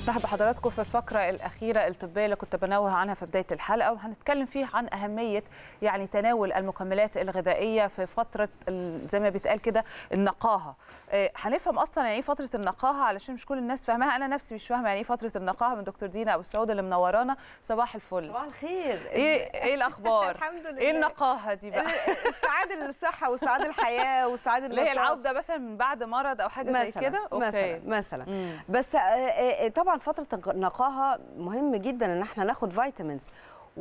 نرحب بحضراتكم في الفقرة الأخيرة الطبية اللي كنت بنوه عنها في بداية الحلقة وهنتكلم فيه عن أهمية يعني تناول المكملات الغذائية في فترة ال- زي ما بيتقال كده النقاهة آه، هنفهم أصلا يعني إيه فترة النقاهة علشان مش كل الناس فاهماها أنا نفسي مش فاهمة يعني إيه فترة النقاهة من دكتور دينا أبو السعود اللي منورانا صباح الفل صباح الخير إيه إيه الأخبار؟ الحمد لله إيه النقاهة دي بقى؟ استعاد الصحه واستعاد الحياه واستعاد اللي هي النشاط. العودة مثلا من بعد مرض أو حاجة زي مثلا كده؟ مثلا مثلا مم. بس آه، آه، طبعا فتره النقاهه مهم جدا ان احنا ناخد فيتامينز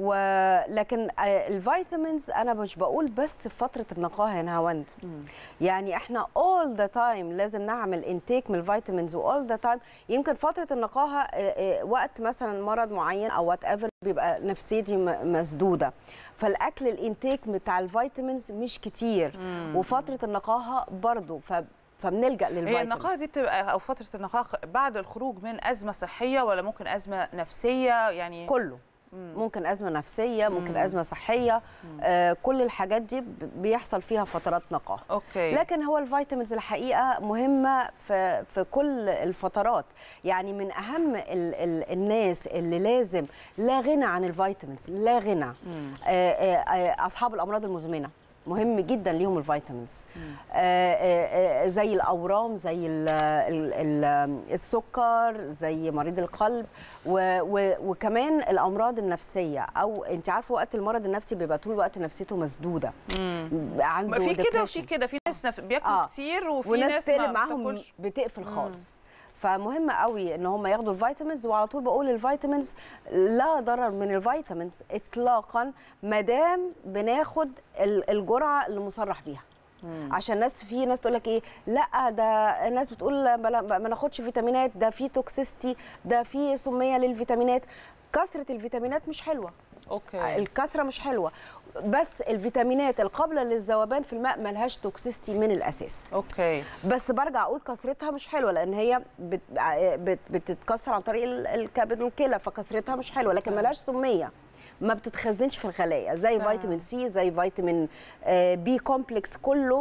ولكن آه، الفيتامينز انا مش بقول بس في فتره النقاهه يا نهاوند يعني احنا all the time لازم نعمل انتيك من الفيتامينز all the time يمكن فتره النقاهه آه، آه، وقت مثلا مرض معين او وات ايفر بيبقى نفسيتي م- مسدوده فالاكل الانتيك بتاع الفيتامينز مش كتير وفتره النقاهه برضو ف فبنلجا هي للفيتامينز النقاهه دي بتبقى او فتره النقاهه بعد الخروج من ازمه صحيه ولا ممكن ازمه نفسيه يعني كله ممكن ازمه نفسيه ممكن ازمه صحيه آه كل الحاجات دي ب- بيحصل فيها فترات نقاهه اوكي لكن هو الفيتامينز الحقيقه مهمه في في كل الفترات يعني من اهم ال ال الناس اللي لازم لا غنى عن الفيتامينز لا غنى آه آه آه اصحاب الامراض المزمنه مهم جدا ليهم الفيتامينز آه آه آه زي الاورام زي ال ال ال السكر زي مريض القلب و و وكمان الامراض النفسيه او انت عارفه وقت المرض النفسي بيبقى طول الوقت نفسيته مسدوده عنده ما في كده وفي depression. كده في ناس نف- بياكلوا آه. كتير وفي وناس ناس ما تقلب معاهم بتاكلش. بتقفل خالص فمهم قوي ان هم ياخدوا الفيتامينز وعلى طول بقول الفيتامينز لا ضرر من الفيتامينز اطلاقا ما دام بناخد ال- الجرعه اللي مصرح بيها عشان ناس في ناس تقول لك ايه لا ده الناس بتقول بلا- ما ناخدش فيتامينات ده في توكسيستي ده في سميه للفيتامينات كثره الفيتامينات مش حلوه اوكي الكثره مش حلوه بس الفيتامينات القابله للذوبان في الماء ملهاش توكسيستي من الاساس اوكي بس برجع اقول كثرتها مش حلوه لان هي بت... بت... بتتكسر عن طريق ال- الكبد والكلى فكثرتها مش حلوه لكن ملهاش سميه ما بتتخزنش في الخلايا زي آه. فيتامين سي زي فيتامين آه، بي كومبلكس كله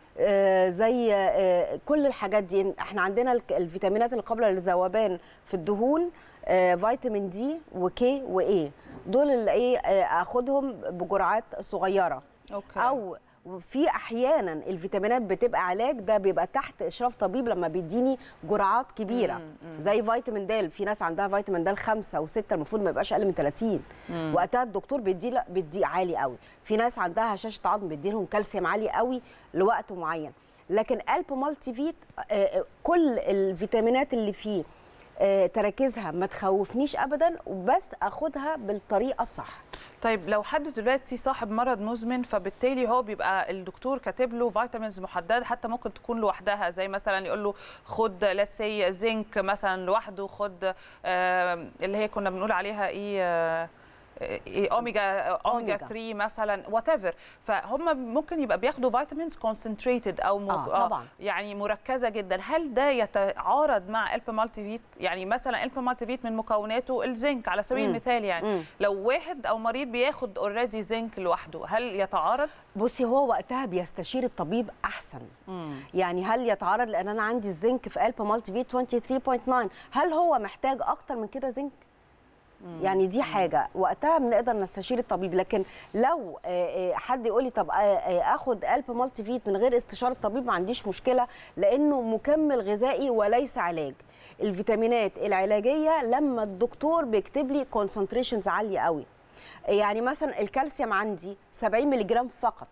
آه، زي آه، كل الحاجات دي احنا عندنا الك- الفيتامينات القابله للذوبان في الدهون آه، فيتامين دي وكي واي دول اللي ايه آه، اخدهم بجرعات صغيره اوكي او في احيانا الفيتامينات بتبقى علاج ده بيبقى تحت اشراف طبيب لما بيديني جرعات كبيره زي فيتامين د في ناس عندها فيتامين د خمسة وستة المفروض ما يبقاش اقل من 30 وقتها الدكتور بيدي لا بيدي عالي قوي في ناس عندها هشاشه عظم بيدي لهم كالسيوم عالي قوي لوقت معين لكن قلب مالتي فيت آه، آه، كل الفيتامينات اللي فيه آه، تركيزها ما تخوفنيش ابدا وبس اخدها بالطريقه الصح طيب لو حد دلوقتي صاحب مرض مزمن فبالتالي هو بيبقى الدكتور كاتب له فيتامينز محدده حتى ممكن تكون لوحدها زي مثلا يقول له خد ليتس سي زنك مثلا لوحده خد آه اللي هي كنا بنقول عليها ايه آه إيه اوميجا اوميجا أوميجا. 3 مثلا وات ايفر فهم ممكن يبقى بياخدوا فيتامينز كونسنتريتد او مك... آه، طبعاً. يعني مركزه جدا هل ده يتعارض مع الب مالتي فيت يعني مثلا الب مالتي فيت من مكوناته الزنك على سبيل مم. المثال يعني مم. لو واحد او مريض بياخد اوريدي زنك لوحده هل يتعارض بصي هو وقتها بيستشير الطبيب احسن يعني هل يتعارض لان انا عندي الزنك في قلب مالتي في 23.9 هل هو محتاج اكتر من كده زنك يعني دي حاجه وقتها بنقدر نستشير الطبيب لكن لو آه، آه، حد يقول لي طب آه، آه، اخد قلب مالتي فيت من غير استشاره الطبيب ما عنديش مشكله لانه مكمل غذائي وليس علاج الفيتامينات العلاجيه لما الدكتور بيكتب لي كونسنتريشنز عاليه قوي يعني مثلا الكالسيوم عندي 70 مللي جرام فقط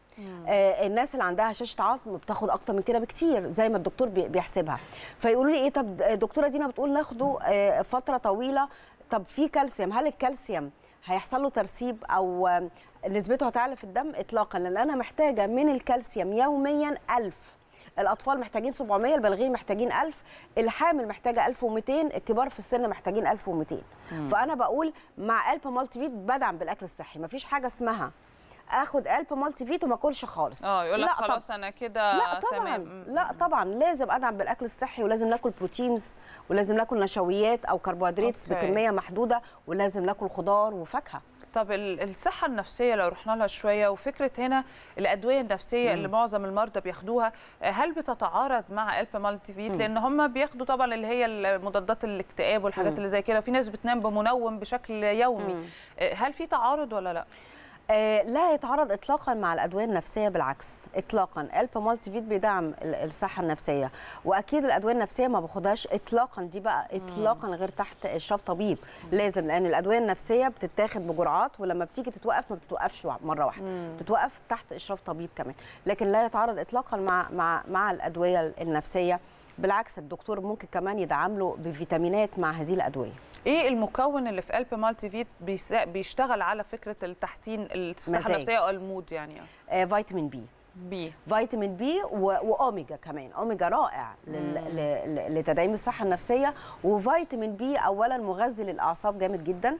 آه الناس اللي عندها هشاشه عظم بتاخد اكتر من كده بكتير زي ما الدكتور بي- بيحسبها فيقولوا لي ايه طب دكتوره دينا بتقول ناخده آه فتره طويله طب في كالسيوم هل الكالسيوم هيحصل له ترسيب او آه، نسبته هتعلى في الدم اطلاقا لان انا محتاجه من الكالسيوم يوميا 1000 الاطفال محتاجين 700 البالغين محتاجين 1000 الحامل محتاجه 1200 الكبار في السن محتاجين 1200 فانا بقول مع قلب مالتي فيت بدعم بالاكل الصحي مفيش حاجه اسمها اخد قلب مالتي فيت وما اكلش خالص اه يقول لك لا طب- خلاص انا كده لا طبعا تمام لا طبعا لازم ادعم بالاكل الصحي ولازم ناكل بروتينز ولازم ناكل نشويات او كربوهيدرات أوكي. بكميه محدوده ولازم ناكل خضار وفاكهه طب ال- الصحة النفسية لو رحنا لها شوية وفكرة هنا الأدوية النفسية اللي معظم المرضى بياخدوها آه، هل بتتعارض مع ألب مالتي فيت لأن هم بياخدوا طبعا اللي هي مضادات الاكتئاب والحاجات مم. اللي زي كده في ناس بتنام بمنوم بشكل يومي مم. آه، هل في تعارض ولا لا؟ آه، لا يتعارض اطلاقا مع الادويه النفسيه بالعكس اطلاقا الب مالتي فيت بيدعم ال- الصحه النفسيه واكيد الادويه النفسيه ما باخدهاش اطلاقا دي بقى اطلاقا غير تحت اشراف طبيب لازم لان الادويه النفسيه بتتاخد بجرعات ولما بتيجي تتوقف ما بتتوقفش وع- مره واحده بتتوقف تحت اشراف طبيب كمان لكن لا يتعارض اطلاقا مع مع مع الادويه النفسيه بالعكس الدكتور ممكن كمان يدعم له بفيتامينات مع هذه الادويه ايه المكون اللي في ألب مالتي فيت بيسا- بيشتغل على فكرة التحسين الصحة مزاج. النفسية او المود يعني آه فيتامين بي بي فيتامين بي و... واوميجا كمان اوميجا رائع لل... ل... ل- لتدعيم الصحه النفسيه وفيتامين بي اولا مغذي للاعصاب جامد جدا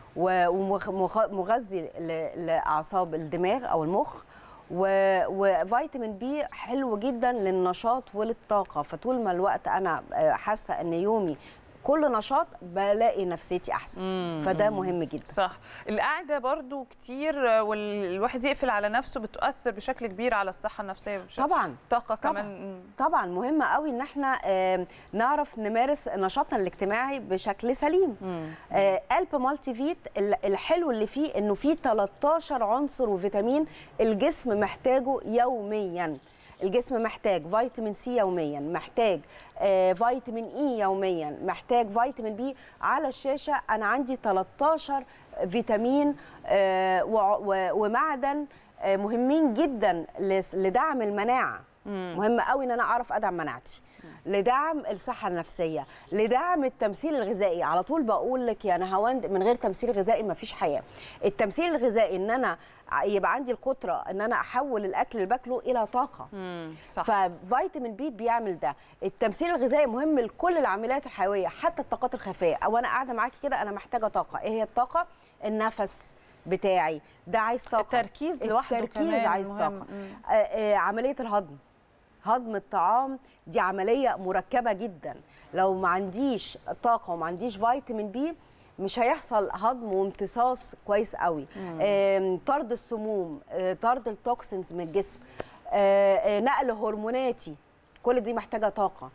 ومغذي ل... لاعصاب الدماغ او المخ و... وفيتامين بي حلو جدا للنشاط وللطاقه فطول ما الوقت انا آه، حاسه ان يومي كل نشاط بلاقي نفسيتي احسن مم. فده مهم جدا صح القعده برضو كتير آه، والواحد يقفل على نفسه بتؤثر بشكل كبير على الصحه النفسيه بشكل طبعا طاقه طبعاً. كمان مم. طبعا مهم قوي ان احنا آم، نعرف نمارس نشاطنا الاجتماعي بشكل سليم مم. آه، قلب مالتي فيت ال- الحلو اللي فيه انه فيه 13 عنصر وفيتامين الجسم محتاجه يوميا الجسم محتاج فيتامين سي يوميا محتاج آه، فيتامين اي يوميا محتاج فيتامين بي على الشاشه انا عندي 13 فيتامين آه، وع- و- ومعدن آه، مهمين جدا لس- لدعم المناعه مهم قوي ان انا اعرف ادعم مناعتي لدعم الصحه النفسيه لدعم التمثيل الغذائي على طول بقول لك يا نهاوند من غير تمثيل غذائي ما فيش حياه التمثيل الغذائي ان انا ع- يبقى عندي القدره ان انا احول الاكل اللي باكله الى طاقه مم. صح ففيتامين بي بيعمل ده التمثيل الغذائي مهم لكل العمليات الحيويه حتى الطاقات الخفيه او انا قاعده معاكي كده انا محتاجه طاقه ايه هي الطاقه النفس بتاعي ده عايز طاقه التركيز لوحده التركيز كمان عايز مهم. طاقه مم. آه، آه، عمليه الهضم هضم الطعام دي عمليه مركبه جدا لو ما عنديش طاقه وما عنديش فيتامين بي مش هيحصل هضم وامتصاص كويس قوي آم، طرد السموم آه، طرد التوكسينز من الجسم آه، آه، نقل هرموناتي كل دي محتاجه طاقه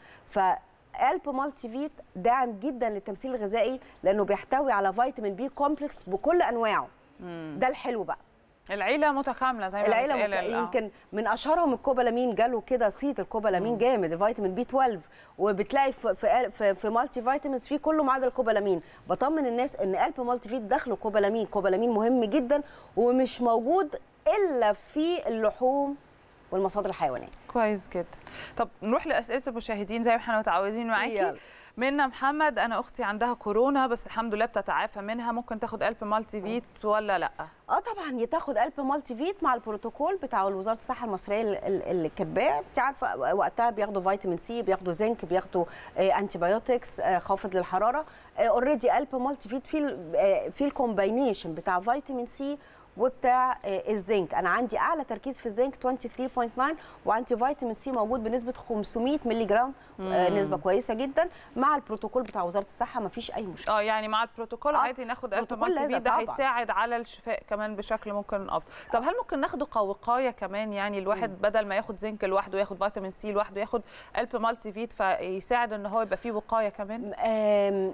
فقلب مالتي فيت داعم جدا للتمثيل الغذائي لانه بيحتوي على فيتامين بي كومبلكس بكل انواعه ده الحلو بقى العيله متكامله زي ما العيله بيتقال، مك... آه. يمكن من اشهرهم الكوبالامين جاله كده صيت الكوبالامين جامد الفيتامين بي 12 وبتلاقي في في, في, في مالتي فيتامينز فيه كله ما عدا الكوبالامين بطمن الناس ان قلب مالتي فيت داخله كوبالامين كوبالامين مهم جدا ومش موجود الا في اللحوم والمصادر الحيوانيه كويس جدا طب نروح لاسئله المشاهدين زي ما احنا متعودين معاكي يلا. منا محمد انا اختي عندها كورونا بس الحمد لله بتتعافى منها ممكن تاخد قلب مالتي فيت ولا لا اه طبعا يتاخد قلب مالتي فيت مع البروتوكول بتاع وزاره الصحه المصريه ال- ال- اللي كاتباه انت عارفه وقتها بياخدوا فيتامين سي بياخدوا زنك بياخدوا انتي بايوتكس خافض للحراره اوريدي قلب مالتي فيت في ال- آه، في الكومباينيشن بتاع فيتامين سي وبتاع آه، الزنك انا عندي اعلى تركيز في الزنك 23.9 وعندي فيتامين سي موجود بنسبه 500 مللي جرام آه، نسبه كويسه جدا مع البروتوكول بتاع وزاره الصحه ما فيش اي مشكله اه يعني مع البروتوكول آه، عادي ناخد قلب البروتوكول مالتي لازم فيت ده طبعاً. هيساعد على الشفاء كمان بشكل ممكن افضل طب هل ممكن ناخده كوقايه كمان يعني الواحد بدل ما ياخد زنك لوحده ياخد فيتامين سي لوحده ياخد قلب مالتي فيت فيساعد ان هو يبقى فيه وقايه كمان آم،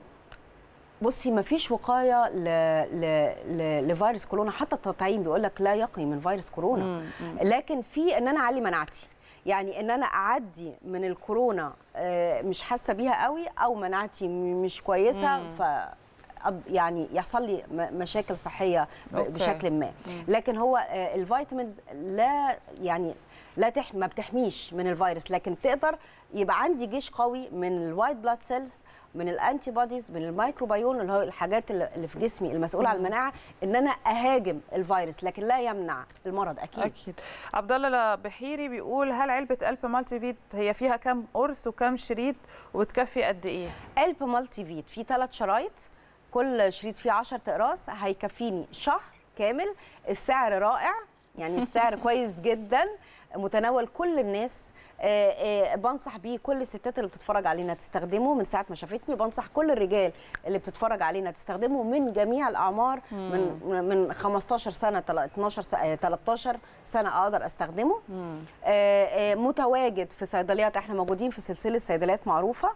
بصي ما فيش وقايه ل... ل... ل... لفيروس كورونا حتى التطعيم بيقول لك لا يقي من فيروس كورونا مم، مم. لكن في ان انا اعلي مناعتي يعني ان انا اعدي من الكورونا آه، مش حاسه بيها قوي او مناعتي م- مش كويسه مم. ف أض- يعني يحصل لي م- مشاكل صحيه ب- أوكي. بشكل ما لكن هو آه، الفيتامينز لا يعني لا تح ما بتحميش من الفيروس لكن تقدر يبقى عندي جيش قوي من الوايت بلاد سيلز من الانتي بوديز من الميكروبيون اللي هو الحاجات اللي اللي في جسمي المسؤوله عن المناعه ان انا اهاجم الفيروس لكن لا يمنع المرض اكيد اكيد عبد الله بحيري بيقول هل علبه قلب مالتي فيت هي فيها كام قرص وكام شريط وبتكفي قد ايه قلب مالتي فيت فيه ثلاث شرايط كل شريط فيه 10 اقراص هيكفيني شهر كامل السعر رائع يعني السعر كويس جدا متناول كل الناس آه، آه، بنصح بيه كل الستات اللي بتتفرج علينا تستخدمه من ساعه ما شافتني بنصح كل الرجال اللي بتتفرج علينا تستخدمه من جميع الاعمار من من 15 سنه تل- 12 س- آه، 13 سنه اقدر استخدمه آه، آه، متواجد في صيدليات احنا موجودين في سلسله صيدليات معروفه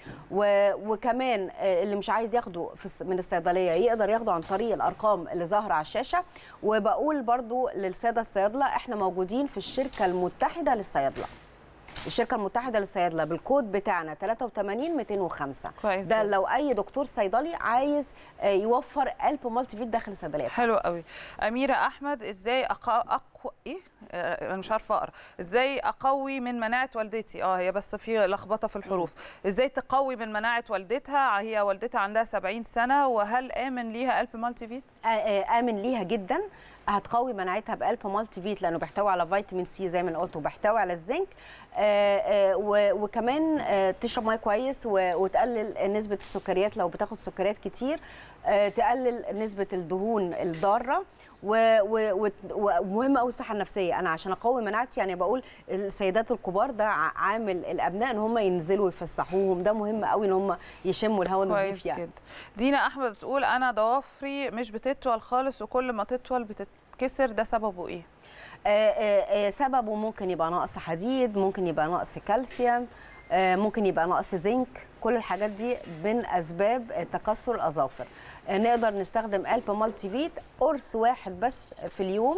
و... وكمان آه، اللي مش عايز ياخده في الس- من الصيدليه يقدر ياخده عن طريق الارقام اللي ظاهره على الشاشه وبقول برضو للساده الصيادله احنا موجودين في الشركه المتحده للصيادله الشركه المتحده للصيادله بالكود بتاعنا 83 205 كويس ده جدا. لو اي دكتور صيدلي عايز آه، يوفر قلب مالتي فيت داخل الصيدليه حلو قوي اميره احمد ازاي أق... أقو... ايه آه، انا مش عارفه اقرا ازاي اقوي من مناعه والدتي اه هي بس في لخبطه في الحروف ازاي تقوي من مناعه والدتها هي والدتها عندها 70 سنه وهل امن ليها قلب مالتي فيت آه، آه، امن ليها جدا هتقوي مناعتها بقلب مالتي فيت لانه بيحتوي على فيتامين سي زي ما أنا قلت وبيحتوي على الزنك آه، آه، و- وكمان آه، تشرب ميه كويس و- وتقلل نسبه السكريات لو بتاخد سكريات كتير آه، تقلل نسبه الدهون الضاره و- و- وت- ومهم قوي الصحه النفسيه انا عشان اقوي مناعتي يعني بقول السيدات الكبار ده ع- عامل الابناء ان هم ينزلوا يفسحوهم ده مهم قوي ان هم يشموا الهواء النظيف كويس يعني جدا دينا احمد بتقول انا ضوافري مش بتطول خالص وكل ما تطول بتتكسر ده سببه ايه آه، آه، آه، سببه ممكن يبقى نقص حديد ممكن يبقى نقص كالسيوم آه، ممكن يبقى نقص زنك كل الحاجات دي من اسباب آه، تكسر الاظافر آه، نقدر نستخدم قلب مالتي فيت قرص واحد بس في اليوم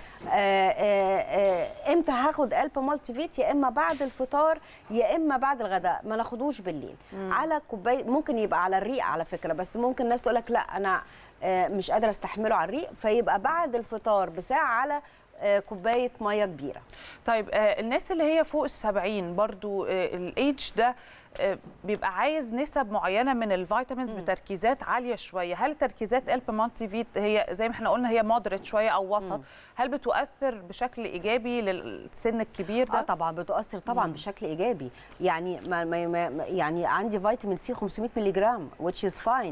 آه، آه، آه، امتى هاخد قلب مالتي فيت يا اما بعد الفطار يا اما بعد الغداء ما ناخدوش بالليل على كوبايه ممكن يبقى على الريق على فكره بس ممكن الناس تقول لك لا انا آه، مش قادره استحمله على الريق فيبقى بعد الفطار بساعه على آه، كوبايه ميه كبيره طيب آه، الناس اللي هي فوق السبعين برضو آه، الايدج ده آه، بيبقى عايز نسب معينه من الفيتامينز بتركيزات عاليه شويه هل تركيزات الب مالتي فيت هي زي ما احنا قلنا هي مودريت شويه او وسط هل بتؤثر بشكل ايجابي للسن الكبير اه ده طبعا بتؤثر طبعا بشكل ايجابي يعني ما ما ما يعني عندي فيتامين سي 500 مللي جرام which is fine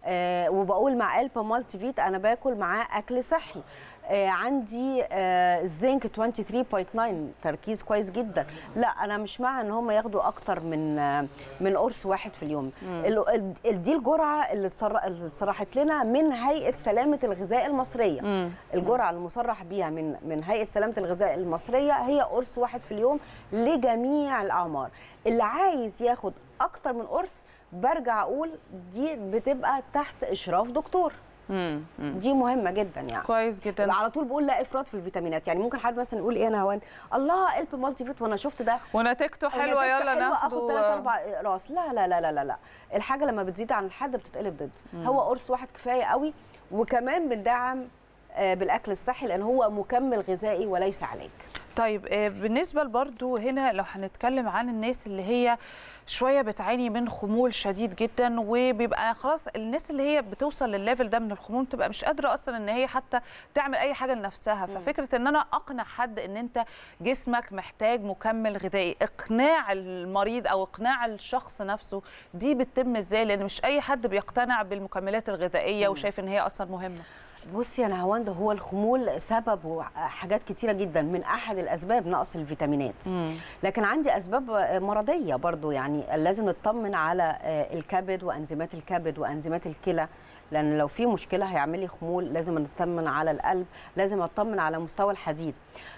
آه وبقول مع قلب مالتي فيت انا باكل معاه اكل صحي آه عندي آه الزنك 23.9 تركيز كويس جدا لا انا مش مع ان هم ياخدوا اكتر من آه من قرص واحد في اليوم ال- ال- ال- دي الجرعه اللي اتسر- اللي اتصرحت لنا من هيئه سلامه الغذاء المصريه مم. الجرعه المصرح بيها من من هيئه سلامه الغذاء المصريه هي قرص واحد في اليوم لجميع الاعمار اللي عايز ياخد اكتر من قرص برجع اقول دي بتبقى تحت اشراف دكتور مم. مم. دي مهمه جدا يعني كويس جدا على طول بقول لا افراط في الفيتامينات يعني ممكن حد مثلا يقول ايه انا هوان الله قلب مالتي فيت وانا شفت ده ونتيجته حلوه ونتيجته يلا حلوة، اخد ناخده ثلاث اربع اقراص لا لا لا لا لا لا الحاجه لما بتزيد عن الحد بتتقلب ضد هو قرص واحد كفايه قوي وكمان بندعم آه، بالاكل الصحي لان هو مكمل غذائي وليس علاج طيب آه، بالنسبه برضو هنا لو هنتكلم عن الناس اللي هي شويه بتعاني من خمول شديد جدا وبيبقى خلاص الناس اللي هي بتوصل للليفل ده من الخمول بتبقى مش قادره اصلا ان هي حتى تعمل اي حاجه لنفسها ففكره ان انا اقنع حد ان انت جسمك محتاج مكمل غذائي اقناع المريض او اقناع الشخص نفسه دي بتتم ازاي لان مش اي حد بيقتنع بالمكملات الغذائيه وشايف ان هي اصلا مهمه بصي انا هوند هو الخمول سببه حاجات كتيره جدا من احد الاسباب نقص الفيتامينات لكن عندي اسباب مرضيه برضو يعني لازم نطمن على الكبد وانزيمات الكبد وانزيمات الكلى لان لو في مشكله هيعمل لي خمول لازم نطمن على القلب لازم اطمن على مستوى الحديد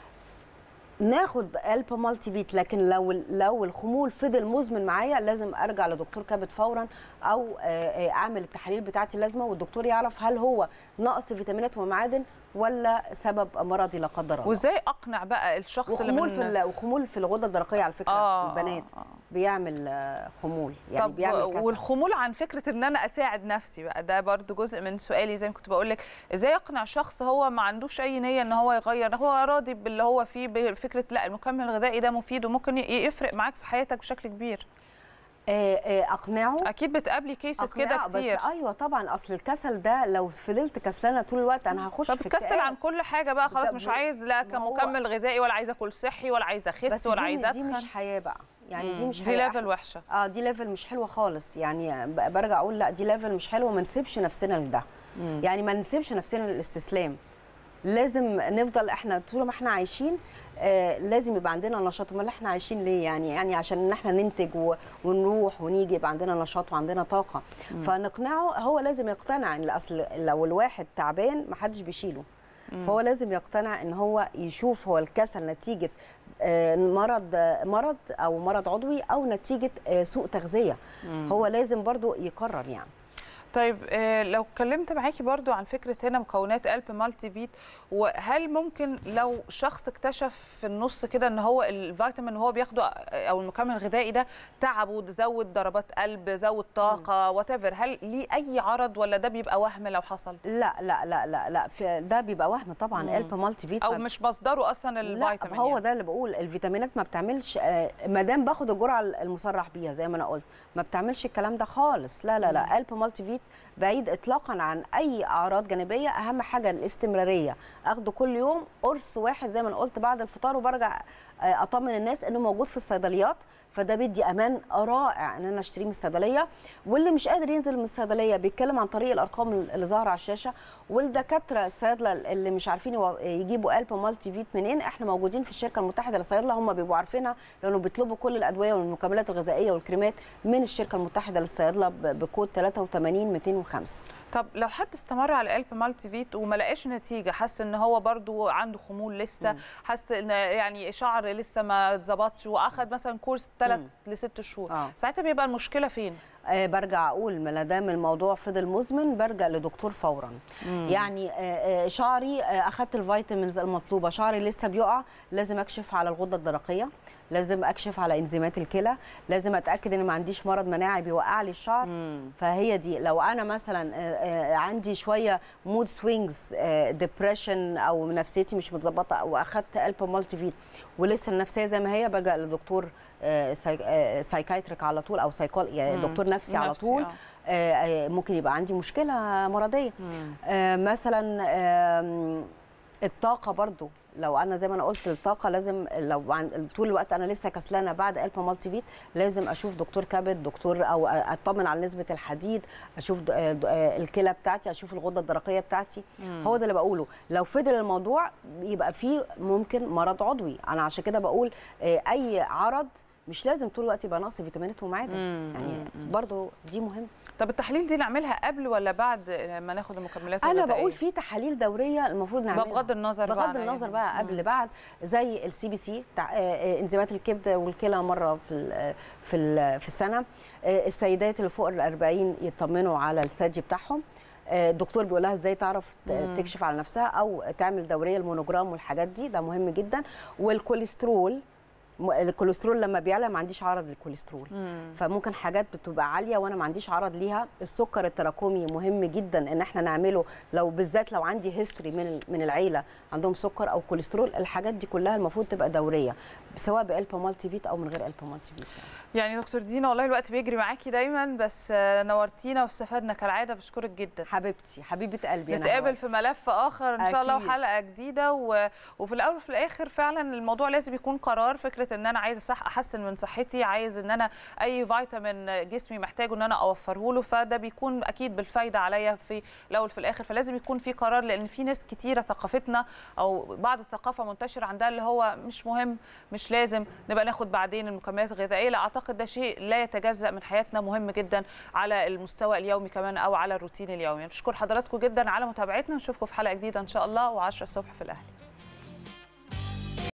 ناخد قلب مالتي فيت لكن لو لو الخمول فضل مزمن معايا لازم ارجع لدكتور كبد فورا او آه، آه، اعمل التحاليل بتاعتي اللازمه والدكتور يعرف هل هو نقص فيتامينات ومعادن ولا سبب مرضي لا قدر الله وازاي اقنع بقى الشخص اللي وخمول من في ال- وخمول في الغده الدرقيه على فكره آه، البنات آه، آه. بيعمل آه، خمول يعني طب بيعمل كسل والخمول عن فكره ان انا اساعد نفسي بقى ده برضو جزء من سؤالي زي ما كنت بقول لك ازاي اقنع شخص هو ما عندوش اي نيه ان هو يغير هو راضي باللي هو فيه بفكره لا المكمل الغذائي ده مفيد وممكن ي- يفرق معاك في حياتك بشكل كبير آه، آه، اقنعه اكيد بتقابلي كيسز كده أقنعه، كتير بس ايوه طبعا اصل الكسل ده لو فضلت كسلانه طول الوقت انا هخش طب في بتكسل اكتئاب. عن كل حاجه بقى خلاص طب مش ما- عايز لا ما هو- كمكمل غذائي ولا عايزه اكل صحي ولا عايزه اخس بس ولا دي, عايزه دي مش اتخن حياه بقى يعني دي مم، مش دي حياه ليفل وحشه اه دي ليفل مش حلوه خالص يعني ب- برجع اقول لا دي ليفل مش حلوه ما نسيبش نفسنا لده يعني ما نسيبش نفسنا للاستسلام لازم نفضل احنا طول ما احنا عايشين آه لازم يبقى عندنا نشاط امال احنا عايشين ليه يعني يعني عشان ان احنا ننتج و- ونروح ونيجي يبقى عندنا نشاط وعندنا طاقه فنقنعه هو لازم يقتنع ان اصل لو الواحد تعبان محدش بيشيله فهو لازم يقتنع ان هو يشوف هو الكسل نتيجه آه، مرض آه، مرض او مرض عضوي او نتيجه آه، سوء تغذيه هو لازم برضو يقرر يعني طيب آه، لو اتكلمت معاكي برضو عن فكره هنا مكونات قلب مالتي فيت وهل ممكن لو شخص اكتشف في النص كده ان هو الفيتامين اللي هو بياخده آه، او المكمل الغذائي ده تعبه زود ضربات قلب زود طاقه وات هل ليه اي عرض ولا ده بيبقى وهم لو حصل لا لا لا لا لا في ده بيبقى وهم طبعا مم. قلب مالتي فيت او ما- مش مصدره اصلا لا الفيتامين هو يعني. ده اللي بقول الفيتامينات ما بتعملش ما دام باخد الجرعه المصرح بيها زي ما انا قلت ما بتعملش الكلام ده خالص لا لا لا قلب مالتي فيت بعيد اطلاقا عن اي اعراض جانبيه اهم حاجه الاستمراريه اخده كل يوم قرص واحد زي ما انا قلت بعد الفطار وبرجع آه، اطمن الناس انه موجود في الصيدليات فده بيدي امان رائع ان انا اشتريه من الصيدليه واللي مش قادر ينزل من الصيدليه بيتكلم عن طريق الارقام اللي ظاهره على الشاشه والدكاتره الصيادله اللي مش عارفين يو- يجيبوا قلب مالتي فيت منين احنا موجودين في الشركه المتحده للصيادله هم بيبقوا عارفينها لانه بيطلبوا كل الادويه والمكملات الغذائيه والكريمات من الشركه المتحده للصيادله ب- بكود 83 205 طب لو حد استمر على قلب مالتي فيت وما لقاش نتيجه حس ان هو برضو عنده خمول لسه مم. حس ان يعني شعر لسه ما اتظبطش واخد مثلا كورس 3 ل6 شهور آه. ساعتها بيبقى المشكله فين آه برجع اقول ما دام الموضوع فضل مزمن برجع لدكتور فورا يعني آه آه شعري آه اخدت الفيتامينز المطلوبه شعري لسه بيقع لازم اكشف على الغده الدرقيه لازم اكشف على انزيمات الكلى لازم اتاكد ان ما عنديش مرض مناعي بيوقع لي الشعر فهي دي لو انا مثلا آه، آه، عندي شويه مود سوينجز ديبريشن او نفسيتي مش متظبطه او اخدت الب مالتي فيت ولسه النفسيه زي ما هي بلجا لدكتور سايكايتريك على طول او سايكول يعني مم. دكتور نفسي على نفسي، طول آه. آه، آه، ممكن يبقى عندي مشكله مرضيه آه، مثلا آم، الطاقه برضو لو انا زي ما انا قلت الطاقه لازم لو عن طول الوقت انا لسه كسلانه بعد الب مالتي فيت لازم اشوف دكتور كبد دكتور او اطمن على نسبه الحديد اشوف د- آه، د- آه، الكلى بتاعتي اشوف الغده الدرقيه بتاعتي هو ده اللي بقوله لو فضل الموضوع يبقى فيه ممكن مرض عضوي انا عشان كده بقول آه، اي عرض مش لازم طول الوقت يبقى نقص فيتامينات ومعادن مم. يعني برضو دي مهمه طب التحليل دي نعملها قبل ولا بعد لما ناخد المكملات انا الغذائية؟ بقول في تحاليل دوريه المفروض نعملها بغض النظر بقى بغض عن النظر أي- بقى قبل بعد زي السي بي سي انزيمات الكبد والكلى مره في ال في ال في السنه آه، السيدات اللي فوق ال 40 يطمنوا على الثدي بتاعهم آه، الدكتور بيقول لها ازاي تعرف ت- مم. تكشف على نفسها او تعمل دوريه المونوجرام والحاجات دي ده مهم جدا والكوليسترول م- الكوليسترول لما بيعلى ما عنديش عرض للكوليسترول مم. فممكن حاجات بتبقى عاليه وانا ما عنديش عرض ليها السكر التراكمي مهم جدا ان احنا نعمله لو بالذات لو عندي هيستوري من من العيله عندهم سكر او كوليسترول الحاجات دي كلها المفروض تبقى دوريه سواء بألبا مالتي فيت او من غير ألبا مالتي فيت يعني. يعني دكتور دينا والله الوقت بيجري معاكي دايما بس آه، نورتينا واستفدنا كالعاده بشكرك جدا حبيبتي حبيبه قلبي أنا نتقابل هواك. في ملف اخر ان شاء الله أكيد. وحلقه جديده و... وفي الاول وفي الاخر فعلا الموضوع لازم يكون قرار فكره ان انا عايزه صح احسن من صحتي عايز ان انا اي فيتامين جسمي محتاجه ان انا اوفره له فده بيكون اكيد بالفايده عليا في الاول في الاخر فلازم يكون في قرار لان في ناس كتيره ثقافتنا او بعض الثقافه منتشره عندها اللي هو مش مهم مش لازم نبقى ناخد بعدين المكملات الغذائيه لا اعتقد ده شيء لا يتجزا من حياتنا مهم جدا على المستوى اليومي كمان او على الروتين اليومي بشكر حضراتكم جدا على متابعتنا نشوفكم في حلقه جديده ان شاء الله و10 الصبح في الاهلي